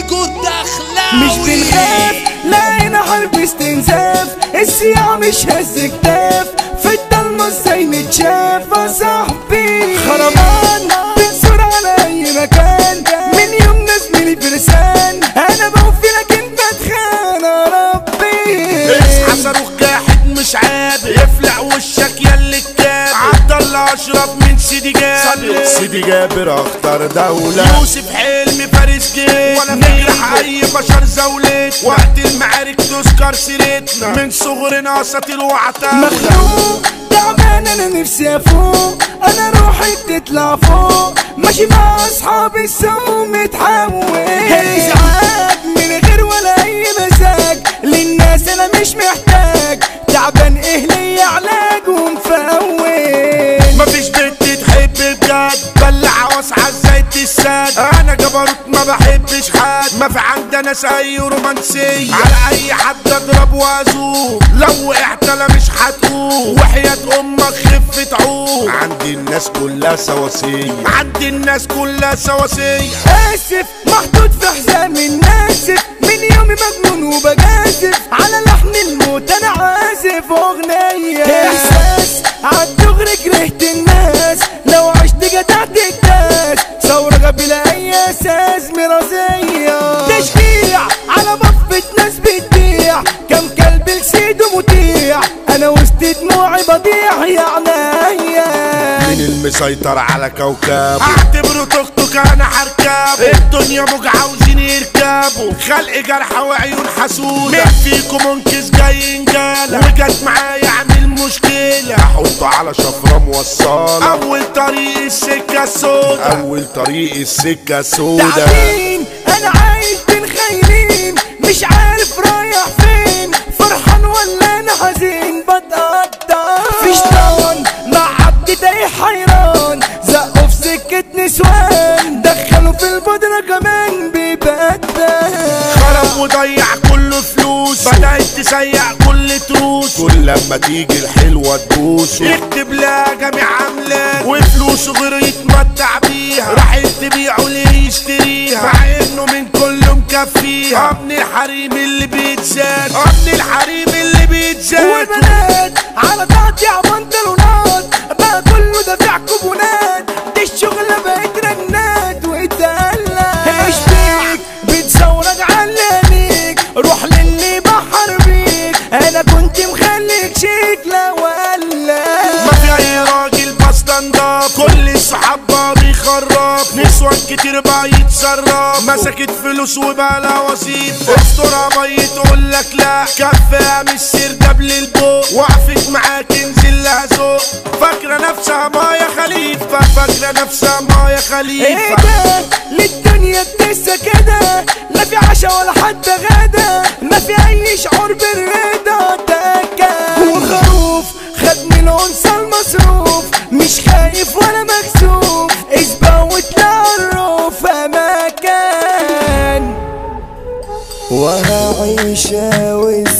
فيجو الدخلاوي مش بنخاف لقينا حرب استنزاف السياح مش هز كتاف في الضلمة ازاي نتشاف يا صاحبي خربان بنصور على اي مكان من يوم زميلي فرسان انا بوفي لك انت تخان يا ربي اصحى صاروخ جاحد مش عابر يفلع وشك ياللي الكاب عبد الله اشرف من سيدي جابر سيدي جابر اختار دولة يوسف حلمي فارس جيت ولا نجرح اي بشر زولت وقت المعارك تذكر سيرتنا من صغرنا اساطير وعتاولة مخنوق تعبان انا نفسي افوق انا روحي بتطلع فوق ماشي مع اصحابي السوق متحول ازعاج من غير ولا اي مزاج للناس انا مش محتاج تعبان ايه ليا علاج ومفول مفيش بنت تحب بجد بلع واسعى ازاي تساد انا جبروت ما بحبش حد ما في عندنا اي رومانسية على اي حد اضرب وازوق لو وقعت انا مش هتقوم وحياة امك خف تعوق عندي الناس كلها سواسية عندي الناس كلها سواسية اسف محطوط في حزام الناسف من يومي مجنون وبجازف على لحن الموت انا عازف اغنية احساس عالدغري كرهت الناس لو عشت جدعت الكاس ثورة بلا اي اساس مرازية تشجيع على بفة ناس بتبيع كم كلب لسيده مطيع انا وسط دموعي بضيع يا عينيا مين المسيطر على كوكب اعتبره توك توك انا حركب الدنيا موج عاوزين يركبوا خلق جرح وعيون حسودة مين فيكم منكس جاي انجالة وجت معايا عامل مشكلة احطه على شفرة موصلة اول طريق السكة السودا اول طريق السكة السودا تعبين انا عايش بين خاينين مش عارف رايح فين فرحان ولا انا حزين بتقطع في شيطان مع عبد تايه حيران زقوا في سكة نسوان دخلوا في البودرة كمان بيبدل خرب وضيع كل فلوس بدأت تسيع كل تروس كل لما تيجي الحلوة تبوس يكتب لها جميع عملاك وفلوسه غير يتمتع بيها راح تبيعه ليه يشتريها مع انه من كله مكفيها ابن الحريم اللي بيتزاد ابن الحريم اللي بيتزاد والبنات على تقطيع بنطلونات بقى كله دافع كوبونات دي الشغلة بقت رنات واتقلق ايش فيك بتصورك علانيك روح للي بحر بيك انا كنت مخليك شيك لا ولا ما في اي راجل بستنداب كل الصحاب بقى بيخرب نسوان كتير بقى يتسرب مسكت فلوس وبقى لها وظيفة استرها مية تقول لك لا كفاها مش سرداب للبوق وقفت معاك انزل لها ذوق فاكرة نفسها مايا خليفة فاكرة نفسها مايا ايه خليفة ده للدنيا بتنسى كده لا في عشا ولا حتى غدا ما في اي شعور بالرضا تكا والخروف خد من الانثى المصروف مش خايف ولا مكسوف اسبق وتعرف اماكن وهعيشها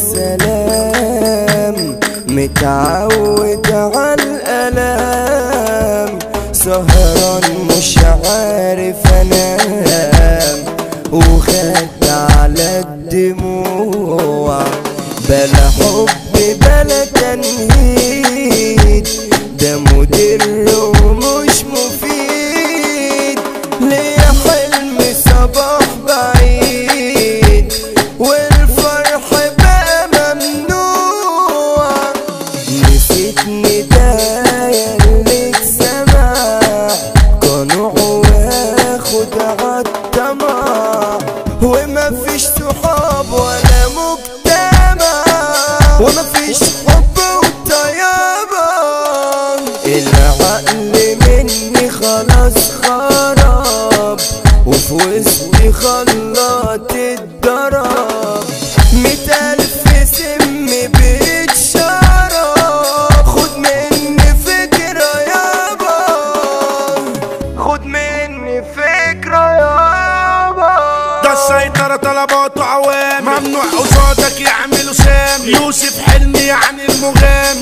والسلام متعود على الألام سهران مش عارف انام وخدت على الدموع بلا حب بلا تنهيد ده مدر ومش مفيد ليا حلم صباح بعيد والفرح بقى ممنوع نسيت ندايا اللي سمع قنوع واخد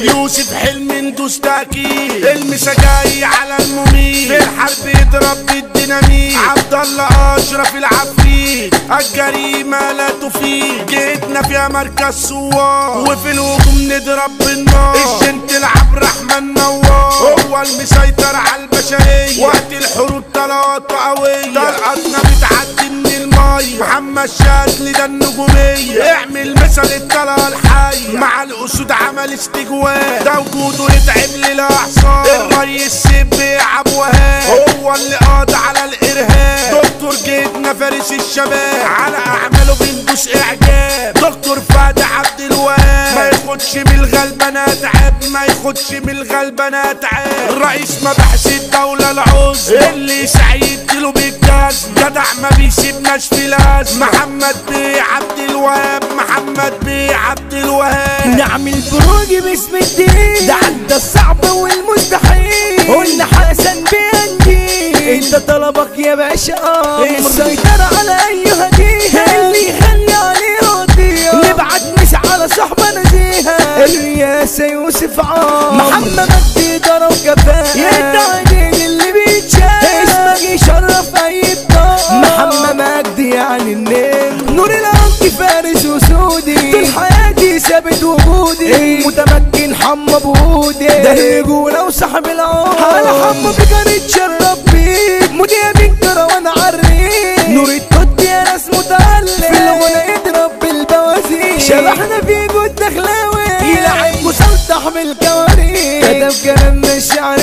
يوسف حلم ندوس تأكيد المسا جاي على المميت في الحرب يضرب بالديناميت عبد الله اشرف العفريت الجريمة لا تفيد جيتنا فيها مركز سوار وفي الهجوم نضرب بالنار الجنت العب رحمن نوار هو المسيطر على البشرية وقت الحروب طلقات قوية طلقاتنا بتعدي من المية محمد شاذلي ده النجومية اعمل مثل الطلقة الحية مع الأسود عمل استجواب ده وجوده يتعب للأعصاب الريس سيب عبد وهاب هو اللي قاضي على الإرهاب دكتور جيتنا فارس الشباب على أعماله بندوس إعجاب دكتور فهد عبد الوهاب ما ياخدش من الغلبانات عيب ما ياخدش من الغلبانات عيب رئيس مباحث الدولة العظمى اللي سعيد له بالجاز جدع ما بيسيبناش في لاز محمد بيه عبد الوهاب محمد بيه عبد الوهاب نعمل بروج باسم الدين ده عدى الصعب والمستحيل قلنا حسن بيندي انت طلبك يا باشا امر السيطرة على اي هدية اللي يخلي عليه هدية نبعت مش على صحبة نزيهة الرياسة يوسف عام محمد مجدي ضرب كفاءة يدعي اللي بيتشاف اسمك يشرف اي بطاقة محمد مجدي يعني النجم نور العمق فارس وسودي طول حياتي ثابت وجودي متمكن حمى بودي ده الرجولة وصاحب العمر على حمى بكر اتشرف بيك مذيع بنكرة وانا عريك نور التوت يا ناس متعلق في الغنى يضرب بالبوازيك شبحنا في جود دخلاوي يلعب مسلطح بالكوارث كتب كلامنا الشعر